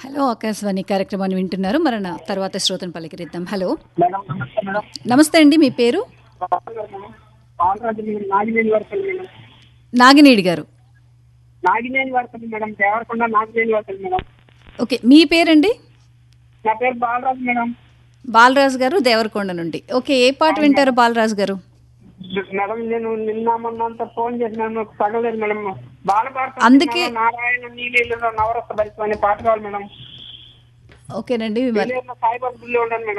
hello Akashvani కార్యక్రమాన్ని వింటున్నారు మరి నా తర్వాత శ్రోతను పలకరిద్దాం హలో మేడం నమస్తే మేడం నమస్తే అండి మీ పేరు బాలరాజు మేడం నాగినేని వరసలు మేడం నాగినేడి గారు నాగినేని వరసలు మేడం దేవరకొండ నాగినేని వరసలు మేడం ఓకే మీ పేరండి నా పేరు బాలరాజు మేడం బాలరాజు గారు దేవరకొండ నుండి ఓకే ఏ పాట వింటారు బాలరాజు గారు మేడం నేను నిన్న మొన్నంత ఫోన్ చేసినాను తగలేదు మేడం బాలభారత అందుకే- నారాయణ నీళ్ళు నవరస భరితం అనే పాట కావాలి మేడం ఓకేనండి మరి సాయిబాబు గుళ్ళో ఉన్నాను మేడం